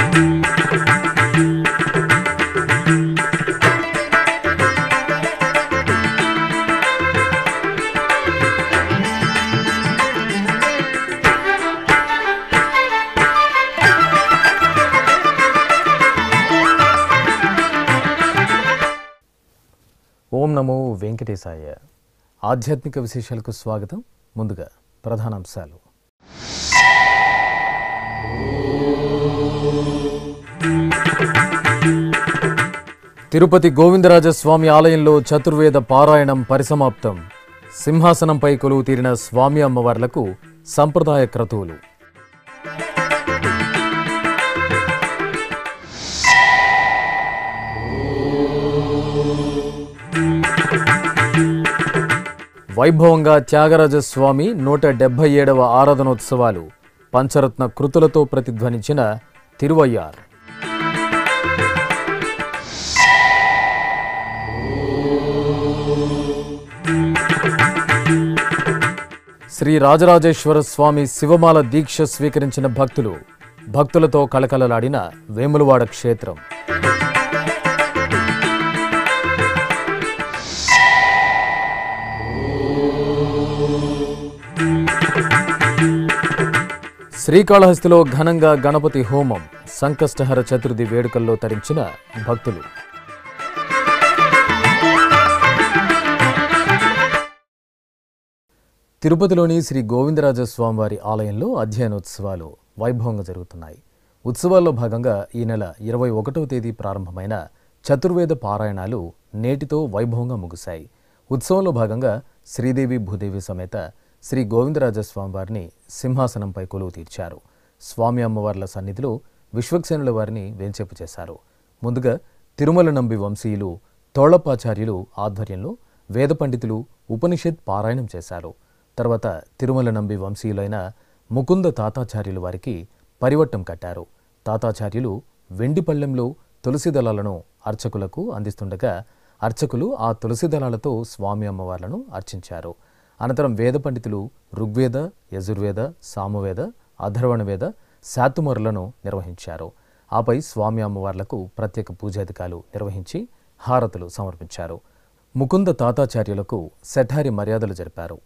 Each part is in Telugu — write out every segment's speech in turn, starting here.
ఓం నమో వెంకటేశాయ ఆధ్యాత్మిక విశేషాలకు స్వాగతం ముందుగా ప్రధానాంశాలు తిరుపతి గోవిందరాజస్వామి ఆలయంలో చతుర్వేద పారాయణం పరిసమాప్తం సింహాసనంపై కొలువు తీరిన స్వామి అమ్మవార్లకు సంప్రదాయ క్రతువులు వైభవంగా త్యాగరాజస్వామి నూట డెబ్బై ఏడవ ఆరాధనోత్సవాలు పంచరత్న కృతులతో ప్రతిధ్వనించిన తిరువయ్యార్ శ్రీ రాజరాజేశ్వర స్వామి శివమాల దీక్ష స్వీకరించిన భక్తులు భక్తులతో కళకళలాడిన వేములవాడ క్షేత్రం శ్రీకాళహస్తిలో ఘనంగా గణపతి హోమం సంకష్టహర చతుర్థి వేడుకల్లో తరించిన భక్తులు తిరుపతిలోని శ్రీ గోవిందరాజ స్వామివారి ఆలయంలో అధ్యయనోత్సవాలు వైభవంగా జరుగుతున్నాయి ఉత్సవాల్లో భాగంగా ఈ నెల ఇరవై ఒకటవ తేదీ ప్రారంభమైన చతుర్వేద పారాయణాలు నేటితో వైభవంగా ముగిశాయి ఉత్సవంలో భాగంగా శ్రీదేవి భూదేవి సమేత శ్రీ గోవిందరాజ స్వామివారిని సింహాసనంపై కొలువు తీర్చారు స్వామి అమ్మవార్ల సన్నిధిలో విశ్వక్సేనుల వారిని వేంచేపు చేశారు ముందుగా తిరుమల నంబి వంశీయులు తోళ్లపాచార్యులు ఆధ్వర్యంలో వేద పండితులు ఉపనిషత్ పారాయణం చేశారు తర్వాత తిరుమల నంబి వంశీయులైన ముకుంద తాతాచార్యులు వారికి పరివట్టం కట్టారు తాతాచార్యులు వెండి పళ్ళెంలో తులసి దళాలను అర్చకులకు అందిస్తుండగా అర్చకులు ఆ తులసి దళాలతో స్వామి అమ్మవార్లను అర్చించారు అనంతరం వేద పండితులు ఋగ్వేద యజుర్వేద సామవేద అధర్వణ వేద శాతుమరులను నిర్వహించారు ఆపై స్వామి అమ్మవార్లకు ప్రత్యేక పూజాధికాలు నిర్వహించి హారతులు సమర్పించారు ముకుంద తాతాచార్యులకు శఠారి మర్యాదలు జరిపారు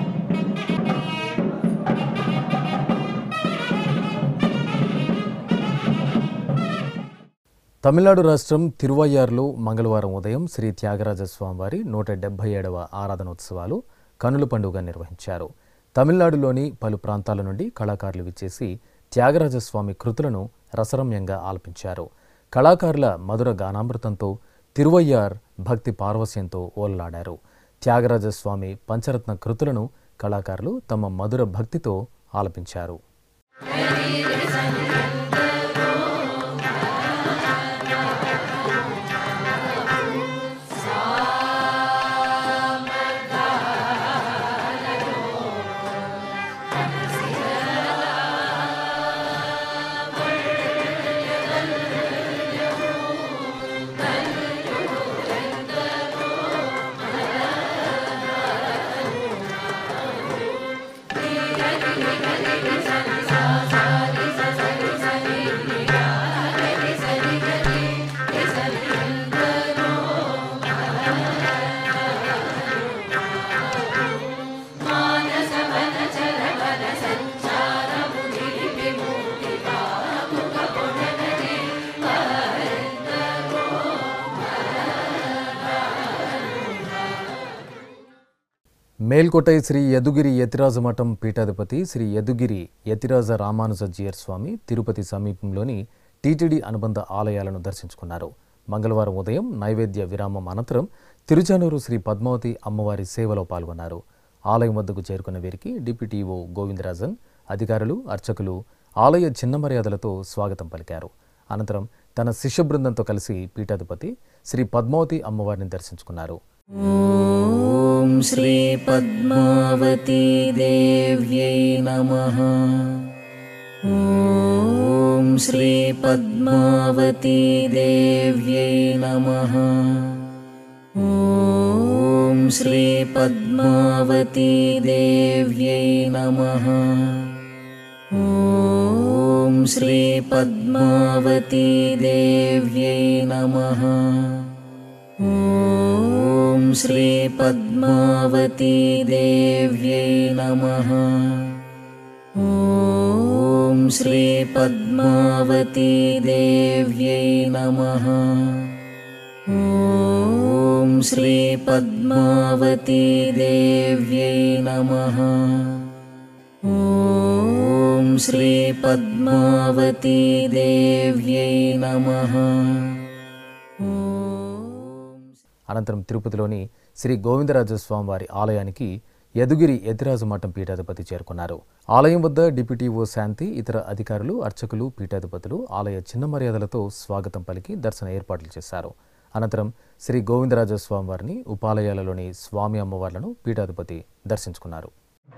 తమిళనాడు రాష్ట్రం తిరువయ్యారులో మంగళవారం ఉదయం శ్రీ త్యాగరాజ స్వామివారి నూట డెబ్బై ఏడవ ఆరాధనోత్సవాలు కనుల పండుగ నిర్వహించారు తమిళనాడులోని పలు ప్రాంతాల నుండి కళాకారులు విచ్చేసి త్యాగరాజస్వామి కృతులను రసరమ్యంగా ఆలపించారు కళాకారుల మధుర గానామృతంతో తిరువయ్యార్ భక్తి పార్వస్యంతో ఓలలాడారు త్యాగరాజస్వామి పంచరత్న కృతులను కళాకారులు తమ మధుర భక్తితో ఆలపించారు మేల్కోటై శ్రీ యదుగిరి యతిరాజ మఠం పీఠాధిపతి శ్రీ యదుగిరి యతిరాజ రామానుజజీయర్ స్వామి తిరుపతి సమీపంలోని టీటీడీ అనుబంధ ఆలయాలను దర్శించుకున్నారు మంగళవారం ఉదయం నైవేద్య విరామం అనంతరం తిరుచానూరు శ్రీ పద్మావతి అమ్మవారి సేవలో పాల్గొన్నారు ఆలయం వద్దకు చేరుకున్న వీరికి డిప్యూటీఓ గోవిందరాజన్ అధికారులు అర్చకులు ఆలయ చిన్న మర్యాదలతో స్వాగతం పలికారు అనంతరం తన శిష్య బృందంతో కలిసి పీఠాధిపతి శ్రీ పద్మావతి అమ్మవారిని దర్శించుకున్నారు ॐ श्रीपद्मावती देव्यै नमः ॐ श्रीपद्मावती देव्यै नमः ॐ श्रीपद्मावती देव्यै नमः ॐ श्रीपद्मावती देव्यै नमः ॐ श्रीपद्मावती देव्यै नमः ॐ श्रीपद्मावती देव्यै नमः ॐ श्रीपद्मावती देव्यै नमः ॐ श्रीपद्मावती देव्यै नमः ॐ అనంతరం తిరుపతిలోని శ్రీ గోవిందరాజస్వామి వారి ఆలయానికి యదుగిరి యతిరాజు మఠం పీఠాధిపతి చేరుకున్నారు ఆలయం వద్ద డిప్యూటీ ఓ శాంతి ఇతర అధికారులు అర్చకులు పీఠాధిపతులు ఆలయ చిన్న మర్యాదలతో స్వాగతం పలికి దర్శన ఏర్పాట్లు చేశారు అనంతరం శ్రీ గోవిందరాజస్వామి వారిని ఉపాలయాలలోని స్వామి అమ్మవార్లను పీఠాధిపతి దర్శించుకున్నారు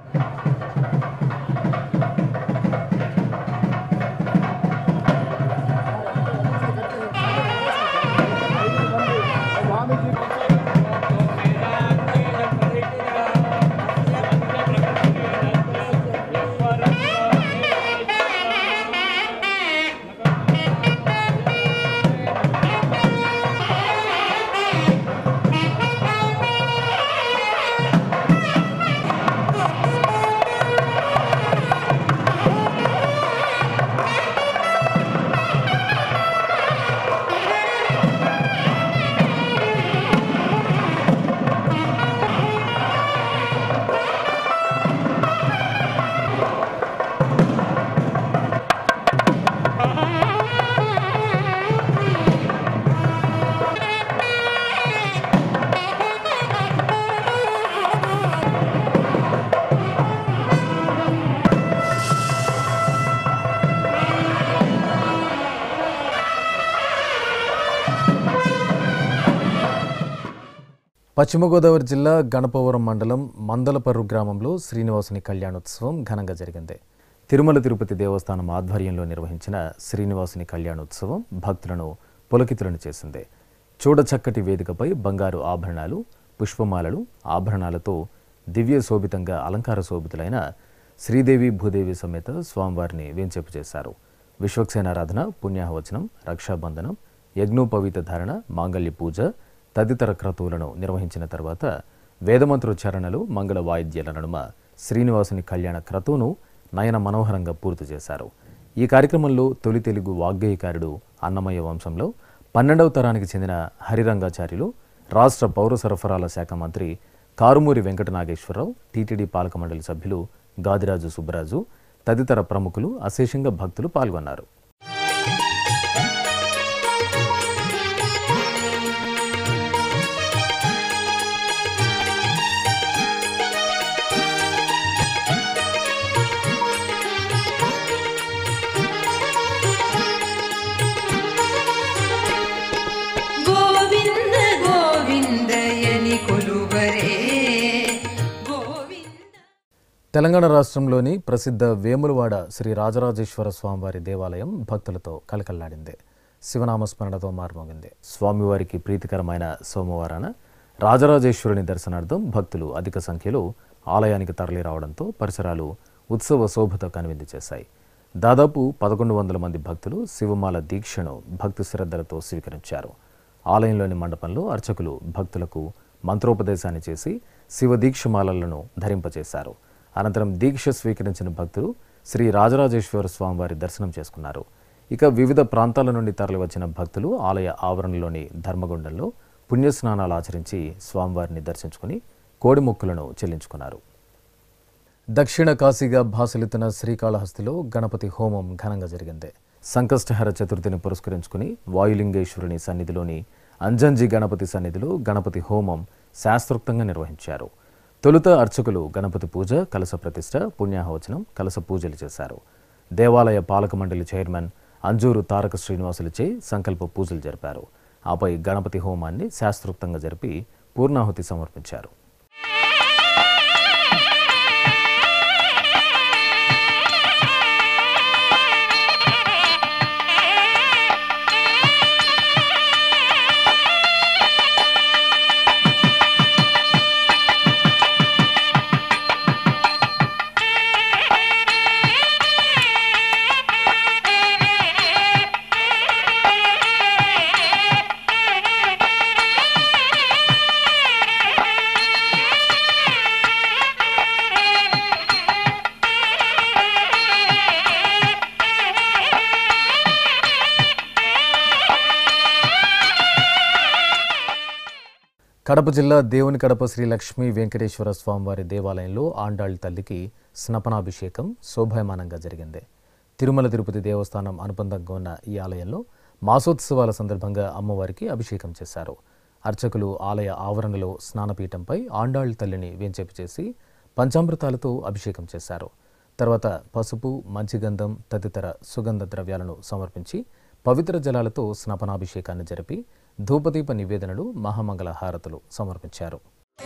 పశ్చిమ గోదావరి జిల్లా గణపవరం మండలం మందలపర్రు గ్రామంలో శ్రీనివాసుని కళ్యాణోత్సవం ఘనంగా జరిగింది తిరుమల తిరుపతి దేవస్థానం ఆధ్వర్యంలో నిర్వహించిన శ్రీనివాసుని కళ్యాణోత్సవం భక్తులను పులకితులను చేసింది చూడచక్కటి వేదికపై బంగారు ఆభరణాలు పుష్పమాలలు ఆభరణాలతో దివ్య శోభితంగా అలంకార శోభితులైన శ్రీదేవి భూదేవి సమేత స్వామివారిని వేంచేపు చేశారు విశ్వక్సేనారాధన పుణ్యాహవచనం రక్షాబంధనం యజ్ఞోపవీత ధారణ మాంగళ్య పూజ తదితర క్రతువులను నిర్వహించిన తర్వాత వేదమంత్రోచ్చారణలు మంగళ వాయిద్యాల నడుమ శ్రీనివాసుని కళ్యాణ క్రతువును నయన మనోహరంగా పూర్తి చేశారు ఈ కార్యక్రమంలో తొలి తెలుగు వాగ్గేయకారుడు అన్నమయ్య వంశంలో పన్నెండవ తరానికి చెందిన హరిరంగాచార్యులు రాష్ట్ర పౌర సరఫరాల శాఖ మంత్రి కారుమూరి వెంకట నాగేశ్వరరావు టీటీడీ పాలక మండలి సభ్యులు గాదిరాజు సుబ్బరాజు తదితర ప్రముఖులు అశేషంగా భక్తులు పాల్గొన్నారు ಗೋವಿಂದ ಗೋವಿಂದಯನಿ ಕೊಲುವರೇ ಗೋವಿಂದ తెలంగాణ రాష్ట్రంలోని ప్రసిద్ధ వేములవాడ శ్రీ రాజరాజేశ్వర స్వామివారి దేవాలయం భక్తులతో కలకల్లాడింది శివనామ స్మరణతో మారుమోగింది స్వామివారికి ప్రీతికరమైన సోమవారాన రాజరాజేశ్వరుని దర్శనార్థం భక్తులు అధిక సంఖ్యలో ఆలయానికి తరలి రావడంతో పరిసరాలు ఉత్సవ శోభతో కనువిందు చేశాయి దాదాపు పదకొండు వందల మంది భక్తులు శివమాల దీక్షను భక్తి శ్రద్ధలతో స్వీకరించారు ఆలయంలోని మండపంలో అర్చకులు భక్తులకు మంత్రోపదేశాన్ని చేసి శివ దీక్షమాలలను ధరింపచేశారు అనంతరం దీక్ష స్వీకరించిన భక్తులు శ్రీ రాజరాజేశ్వర స్వామివారి దర్శనం చేసుకున్నారు ఇక వివిధ ప్రాంతాల నుండి తరలివచ్చిన భక్తులు ఆలయ ఆవరణలోని ధర్మగుండంలో పుణ్యస్నానాలు ఆచరించి స్వామివారిని దర్శించుకుని కోడి మొక్కులను చెల్లించుకున్నారు దక్షిణ కాశీగా భాసలితున్న శ్రీకాళహస్తిలో గణపతి హోమం ఘనంగా జరిగింది సంకష్టహర చతుర్థిని పురస్కరించుకుని వాయులింగేశ్వరుని సన్నిధిలోని అంజంజి గణపతి సన్నిధిలో గణపతి హోమం శాస్త్రోక్తంగా నిర్వహించారు తొలుత అర్చకులు గణపతి పూజ కలస ప్రతిష్ట పుణ్యాహవచనం కలస పూజలు చేశారు దేవాలయ పాలక మండలి చైర్మన్ అంజూరు తారక శ్రీనివాసులచే సంకల్ప పూజలు జరిపారు ఆపై గణపతి హోమాన్ని శాస్త్రోక్తంగా జరిపి పూర్ణాహుతి సమర్పించారు ಗೋವಿಂದ కడప జిల్లా దేవుని కడప శ్రీ లక్ష్మీ వెంకటేశ్వర స్వామివారి దేవాలయంలో ఆండాళ్ళ తల్లికి స్నపనాభిషేకం శోభాయమానంగా జరిగింది తిరుమల తిరుపతి దేవస్థానం అనుబంధంగా ఉన్న ఈ ఆలయంలో మాసోత్సవాల సందర్భంగా అమ్మవారికి అభిషేకం చేశారు అర్చకులు ఆలయ ఆవరణలో స్నానపీఠంపై ఆండాళ్ళ తల్లిని వేంచేపు చేసి పంచామృతాలతో అభిషేకం చేశారు తర్వాత పసుపు మంచిగంధం తదితర సుగంధ ద్రవ్యాలను సమర్పించి పవిత్ర జలాలతో స్నపనాభిషేకాన్ని జరిపి ధూపదీప నివేదనలు మహామంగళ హారతులు సమర్పించారు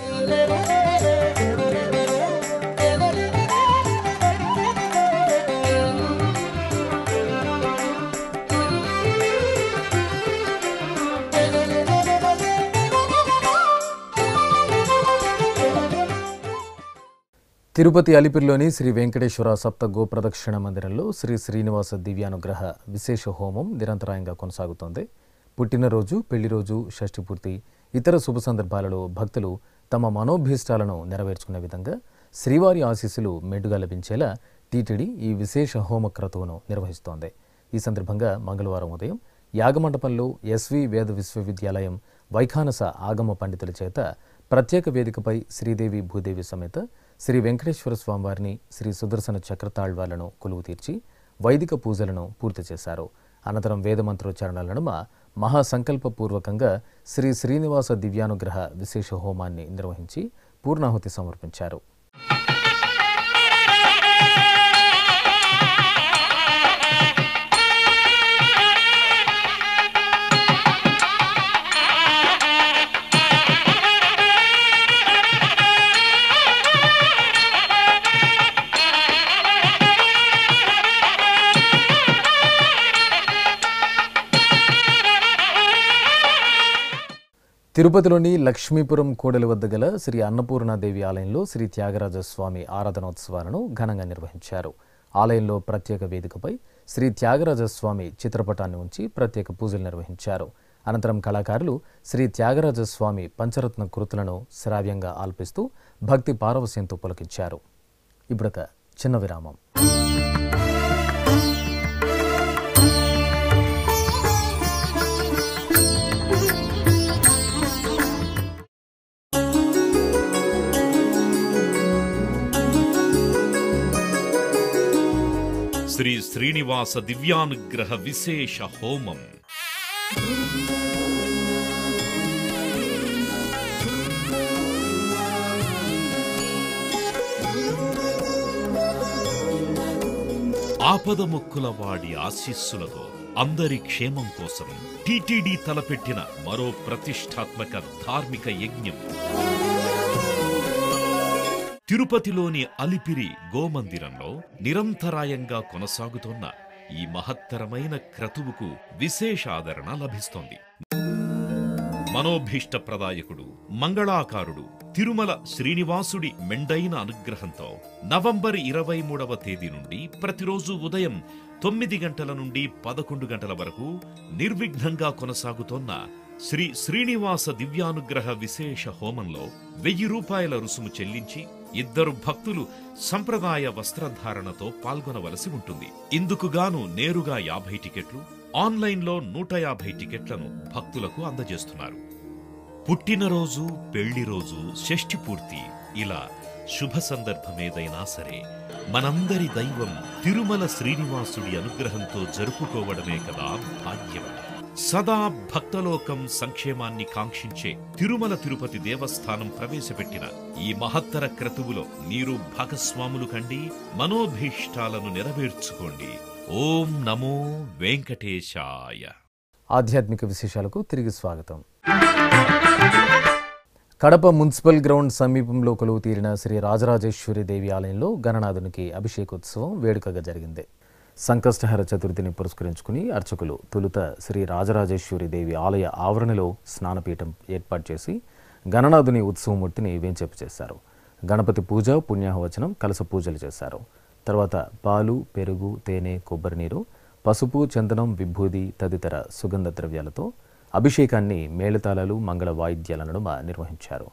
తిరుపతి అలిపిరిలోని శ్రీ వెంకటేశ్వర సప్త గోప్రదక్షిణ మందిరంలో శ్రీ శ్రీనివాస దివ్యానుగ్రహ విశేష హోమం నిరంతరాయంగా కొనసాగుతోంది పుట్టినరోజు పెళ్లిరోజు షష్ఠి పూర్తి ఇతర శుభ సందర్భాలలో భక్తులు తమ మనోభీష్టాలను నెరవేర్చుకునే విధంగా శ్రీవారి ఆశీస్సులు మెండుగా లభించేలా టీటీడీ ఈ విశేష హోమ క్రతువును నిర్వహిస్తోంది ఈ సందర్భంగా మంగళవారం ఉదయం యాగమండపంలో ఎస్వి వేద విశ్వవిద్యాలయం వైఖానస ఆగమ పండితుల చేత ప్రత్యేక వేదికపై శ్రీదేవి భూదేవి సమేత శ్రీ వెంకటేశ్వర స్వామివారిని శ్రీ సుదర్శన చక్రతాళ్వాలను కొలువు తీర్చి వైదిక పూజలను పూర్తి చేశారు అనంతరం వేదమంత్రోచ్చారణల నడుమ మహాసంకల్పపూర్వకంగా శ్రీ శ్రీనివాస దివ్యానుగ్రహ విశేష హోమాన్ని నిర్వహించి పూర్ణాహుతి సమర్పించారు తిరుపతిలోని లక్ష్మీపురం కోడలి వద్ద గల శ్రీ అన్నపూర్ణాదేవి ఆలయంలో శ్రీ త్యాగరాజ స్వామి ఆరాధనోత్సవాలను ఘనంగా నిర్వహించారు ఆలయంలో ప్రత్యేక వేదికపై శ్రీ త్యాగరాజ స్వామి చిత్రపటాన్ని ఉంచి ప్రత్యేక పూజలు నిర్వహించారు అనంతరం కళాకారులు శ్రీ త్యాగరాజ స్వామి పంచరత్న కృతులను శ్రావ్యంగా ఆల్పిస్తూ భక్తి పారవస్యంతో పులకించారు ఇప్పుడొక చిన్న విరామం శ్రీ శ్రీనివాస దివ్యానుగ్రహ విశేష హోమం ఆపదముక్కుల వాడి ఆశీస్సులతో అందరి క్షేమం కోసం టిటిడి తలపెట్టిన మరో ప్రతిష్టాత్మక ధార్మిక యజ్ఞం తిరుపతిలోని అలిపిరి గోమందిరంలో నిరంతరాయంగా కొనసాగుతోన్న ఈ మహత్తరమైన క్రతువుకు విశేష ఆదరణ లభిస్తోంది మనోభీష్ట ప్రదాయకుడు మంగళాకారుడు తిరుమల శ్రీనివాసుడి మెండైన అనుగ్రహంతో నవంబర్ ఇరవై మూడవ తేదీ నుండి ప్రతిరోజు ఉదయం తొమ్మిది గంటల నుండి పదకొండు గంటల వరకు నిర్విఘ్నంగా కొనసాగుతోన్న శ్రీ శ్రీనివాస దివ్యానుగ్రహ విశేష హోమంలో వెయ్యి రూపాయల రుసుము చెల్లించి ఇద్దరు భక్తులు సంప్రదాయ వస్త్రధారణతో పాల్గొనవలసి ఉంటుంది ఇందుకుగాను నేరుగా యాభై టికెట్లు ఆన్లైన్లో నూట యాభై టికెట్లను భక్తులకు అందజేస్తున్నారు పుట్టినరోజు పెళ్లి రోజు షష్ఠి పూర్తి ఇలా శుభ సందర్భమేదైనా సరే మనందరి దైవం తిరుమల శ్రీనివాసుడి అనుగ్రహంతో జరుపుకోవడమే కదా భాగ్యం సదా భక్తలోకం సంక్షేమాన్ని కాంక్షించే తిరుమల తిరుపతి దేవస్థానం ప్రవేశపెట్టిన ఈ మహత్తర క్రతువులో మీరు భాగస్వాములు కండి మనోభీష్టాలను నెరవేర్చుకోండి ఓం నమో వెంకటేశాయ ఆధ్యాత్మిక విశేషాలకు తిరిగి స్వాగతం కడప మున్సిపల్ గ్రౌండ్ సమీపంలో కొలువు తీరిన శ్రీ రాజరాజేశ్వరి దేవి ఆలయంలో గణనాథునికి అభిషేకోత్సవం వేడుకగా జరిగింది సంకష్టహర చతుర్థిని పురస్కరించుకుని అర్చకులు తొలుత శ్రీ రాజరాజేశ్వరి దేవి ఆలయ ఆవరణలో స్నానపీఠం ఏర్పాటు చేసి గణనాథుని ఉత్సవమూర్తిని వేంచేపు చేశారు గణపతి పూజ పుణ్యాహవచనం కలస పూజలు చేశారు తర్వాత పాలు పెరుగు తేనె కొబ్బరి నీరు పసుపు చందనం విభూది తదితర సుగంధ ద్రవ్యాలతో అభిషేకాన్ని మేళతాళాలు మంగళ వాయిద్యాల నడుమ నిర్వహించారు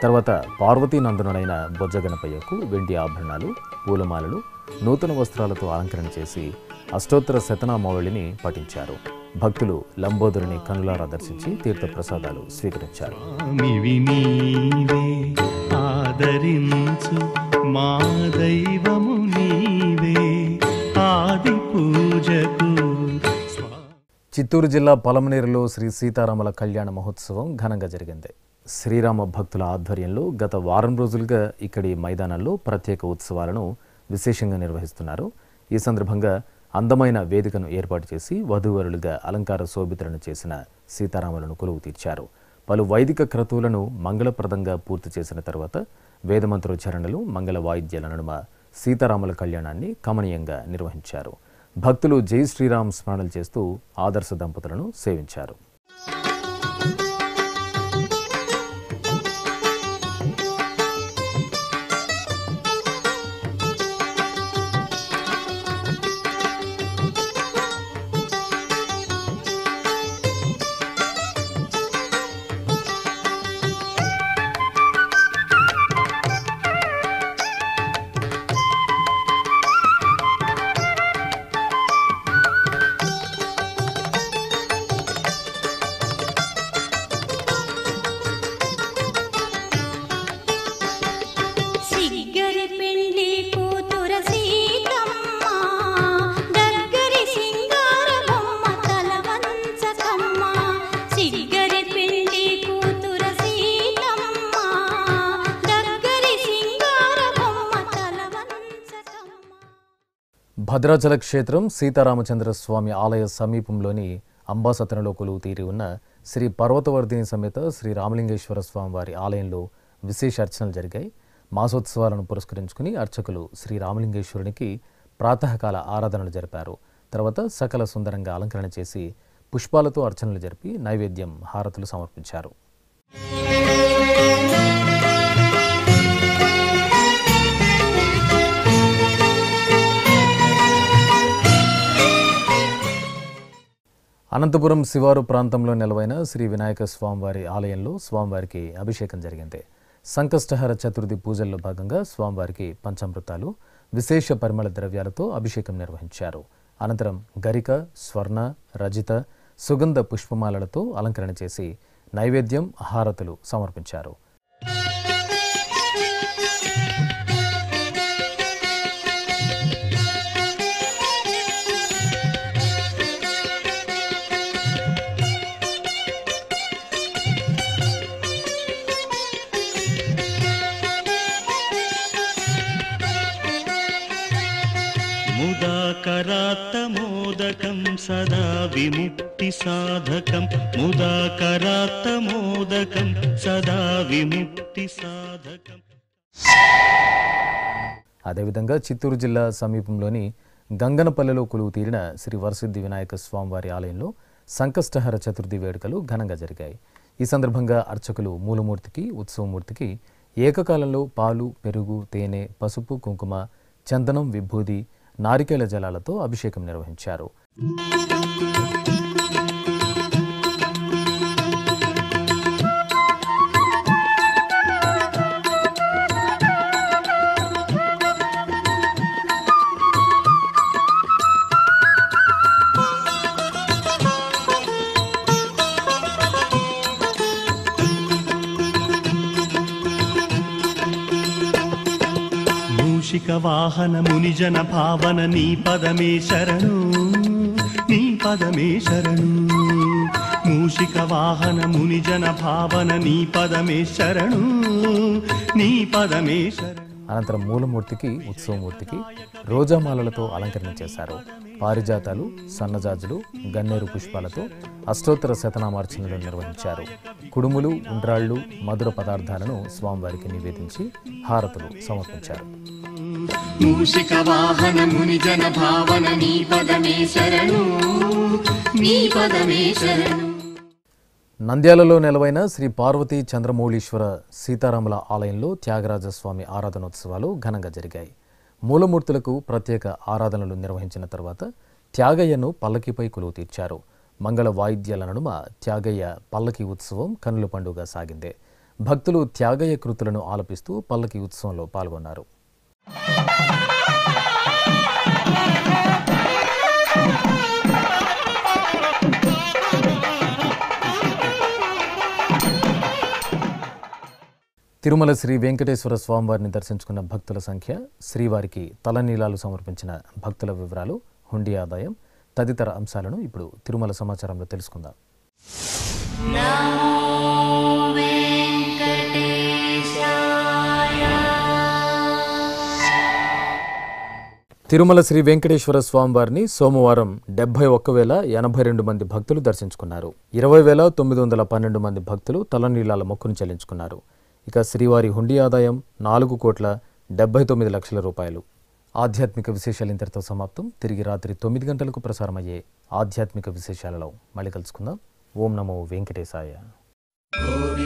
తర్వాత పార్వతీ నందనుడైన బొజ్జగణపయ్యకు వెండి ఆభరణాలు పూలమాలలు నూతన వస్త్రాలతో అలంకరణ చేసి అష్టోత్తర శతనామావళిని పఠించారు భక్తులు లంబోదరుని కనులారా దర్శించి తీర్థప్రసాదాలు స్వీకరించారు స్వామివి నీవే ఆదరించు మా దైవము నీవే ఆది పూజకు స్వా చిత్తూరు జిల్లా పలమనేరులో శ్రీ సీతారాముల కళ్యాణ మహోత్సవం ఘనంగా జరిగింది శ్రీరామ భక్తుల ఆధ్వర్యంలో గత వారం రోజులుగా ఇక్కడి మైదానంలో ప్రత్యేక ఉత్సవాలను విశేషంగా నిర్వహిస్తున్నారు ఈ సందర్భంగా అందమైన వేదికను ఏర్పాటు చేసి వధూవరులుగా అలంకార శోభితులను చేసిన సీతారాములను కొలువు తీర్చారు పలు వైదిక క్రతువులను మంగళప్రదంగా పూర్తి చేసిన తర్వాత వేదమంత్రోచ్చారణలు మంగళ వాయిద్యాల నడుమ సీతారాముల కళ్యాణాన్ని కమనీయంగా నిర్వహించారు భక్తులు జై శ్రీరామ్ స్మరణలు చేస్తూ ఆదర్శ దంపతులను సేవించారు సిగ్గరి పెండ్లి కూతుర సీతమ్మ దగ్గరి సింగార బొమ్మ తల వంచకమ్మ సిగ్గరి పెండ్లి కూతుర సీతమ్మ దగ్గరి సింగార బొమ్మ తల వంచకమ్మ భద్రాచల క్షేత్రం సీతారామచంద్ర స్వామి ఆలయ సమీపంలోని అంబాసతనలో కొలువు తీరి ఉన్న శ్రీ పర్వతవర్ధిని సమేత శ్రీ రామలింగేశ్వర స్వామి వారి ఆలయంలో విశేష అర్చనలు జరిగాయి మాసోత్సవాలను పురస్కరించుకుని అర్చకులు శ్రీ రామలింగేశ్వరునికి ప్రాతకాల ఆరాధనలు జరిపారు తర్వాత సకల సుందరంగా అలంకరణ చేసి పుష్పాలతో అర్చనలు జరిపి నైవేద్యం హారతులు సమర్పించారు అనంతపురం శివారు ప్రాంతంలో నెలవైన శ్రీ వినాయక స్వామివారి ఆలయంలో స్వామివారికి అభిషేకం జరిగింది సంకష్టహర చతుర్థి పూజల్లో భాగంగా స్వామివారికి పంచామృతాలు విశేష పరిమళ ద్రవ్యాలతో అభిషేకం నిర్వహించారు అనంతరం గరిక స్వర్ణ రజిత సుగంధ పుష్పమాలలతో అలంకరణ చేసి నైవేద్యం హారతులు సమర్పించారు ముదాకరాత్తమోదకం సదా విముక్తి సాధకం ముదాకరాత్తమోదకం సదా విముక్తి సాధకం అదేవిధంగా చిత్తూరు జిల్లా సమీపంలోని గంగనపల్లెలో కొలువు తీరిన శ్రీ వరసిద్ధి వినాయక స్వామివారి ఆలయంలో సంకష్టహర చతుర్థి వేడుకలు ఘనంగా జరిగాయి ఈ సందర్భంగా అర్చకులు మూలమూర్తికి ఉత్సవమూర్తికి ఏకకాలంలో పాలు పెరుగు తేనె పసుపు కుంకుమ చందనం విభూది నారికేల జలాలతో అభిషేకం నిర్వహించారు మూషిక వాహన మునిజన భావన నీ పదమే శరణు నీ పదమే శరణు మూషిక వాహన మునిజన భావన నీ పదమే శరణు నీ పదమే శరణు అనంతరం మూలమూర్తికి ఉత్సవమూర్తికి రోజామాలలతో అలంకరణ చేశారు పారిజాతాలు సన్నజాజులు గన్నేరు పుష్పాలతో అష్టోత్తర శతనామార్చనలు నిర్వహించారు కుడుములు ఉండ్రాళ్ళు మధుర పదార్థాలను స్వామివారికి నివేదించి హారతులు సమర్పించారు మూషిక వాహన ముని జన భావన నీ పదమే శరణు నీ పదమే శరణు నంద్యాలలో నెలవైన శ్రీ పార్వతీ చంద్రమౌళీశ్వర సీతారాముల ఆలయంలో త్యాగరాజస్వామి ఆరాధనోత్సవాలు ఘనంగా జరిగాయి మూలమూర్తులకు ప్రత్యేక ఆరాధనలు నిర్వహించిన తర్వాత త్యాగయ్యను పల్లకిపై కొలువు తీర్చారు మంగళ వాయిద్యాల నడుమ త్యాగయ్య పల్లకి ఉత్సవం కనుల పండుగ సాగింది భక్తులు త్యాగయ్య కృతులను ఆలపిస్తూ పల్లకి ఉత్సవంలో పాల్గొన్నారు తిరుమల శ్రీ వెంకటేశ్వర స్వామివారిని దర్శించుకున్న భక్తుల సంఖ్య శ్రీవారికి తలనీలాలు సమర్పించిన భక్తుల వివరాలు హుండీ ఆదాయం తదితర అంశాలను ఇప్పుడు తిరుమల సమాచారంలో తెలుసుకుందాం తిరుమల శ్రీ వెంకటేశ్వర స్వామివారిని సోమవారం డెబ్బై ఒక్క వేల ఎనభై రెండు మంది భక్తులు దర్శించుకున్నారు ఇరవై వేల తొమ్మిది వందల పన్నెండు మంది భక్తులు తలనీలాల మొక్కును చెల్లించుకున్నారు ఇక శ్రీవారి హుండీ ఆదాయం నాలుగు కోట్ల డెబ్బై తొమ్మిది లక్షల రూపాయలు ఆధ్యాత్మిక విశేషాలు ఇంతటితో సమాప్తం తిరిగి రాత్రి తొమ్మిది గంటలకు ప్రసారమయ్యే ఆధ్యాత్మిక విశేషాలలో మళ్ళీ కలుసుకుందాం ఓం నమో వెంకటేశాయ గోవింద